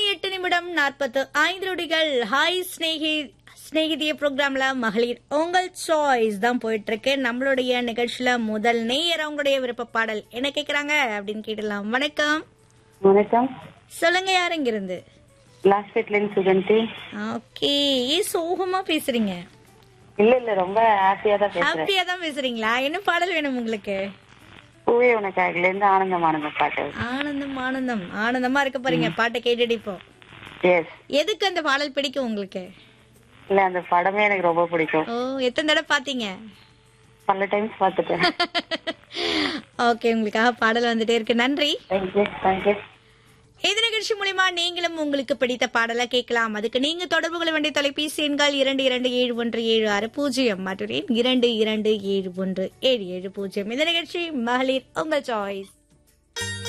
எட்டு நிமிடம் நாற்பத்து ஐந்து நொடிகள் ஹாய் ஸ்னேகி ஸ்நேகிதிய ப்ரோக்ராம்ல மகளிர் உங்கள் சாய்ஸ் தான் போயிட்டு இருக்கு நம்மளுடைய நிகழ்ச்சியில முதல் நேயர் அவங்களுடைய விருப்ப பாடல் என்ன கேக்குறாங்க அப்படின்னு கேட்டலாம் வணக்கம் வணக்கம் சொல்லுங்க யார் இங்க இருந்து லாஸ்ட்லேருந்து சுகந்தி ஓகே ஏன் சோகமா பேசுறீங்க இல்ல இல்ல ரொம்ப ஹாப்பியா தான் பேசுறேன் ஹாப்பியா தான் பேசுறீங்களா என்ன பாடல் வேணும் உங்களுக்கு பூவே உனக்காகல இருந்து ஆனந்தம் ஆனந்தம் பாட்டு ஆனந்தம் ஆனந்தம் ஆனந்தமா இருக்க போறீங்க பாட்டை கேட்டுட்டு இப்போ எஸ் எதுக்கு அந்த பாடல் பிடிக்கும் உங்களுக்கு இல்ல அந்த படமே எனக்கு ரொம்ப பிடிக்கும் ஓ எத்தனை தடவை பாத்தீங்க பல டைம்ஸ் பார்த்துட்டேன் ஓகே உங்களுக்காக பாடல் வந்துட்டே இருக்கு நன்றி தேங்க்யூ தேங்க்யூ இந்த நிகழ்ச்சி மூலியமா நீங்களும் உங்களுக்கு பிடித்த பாடலை கேட்கலாம் அதுக்கு நீங்க தொடர்பு கொள்ள வேண்டிய தொலைபேசி எண்கள் இரண்டு இரண்டு ஏழு ஒன்று ஏழு ஆறு பூஜ்ஜியம் மற்றும் எண் இரண்டு இரண்டு ஏழு ஒன்று ஏழு ஏழு பூஜ்ஜியம் இந்த நிகழ்ச்சி மகளிர் உங்கள் சாய்ஸ்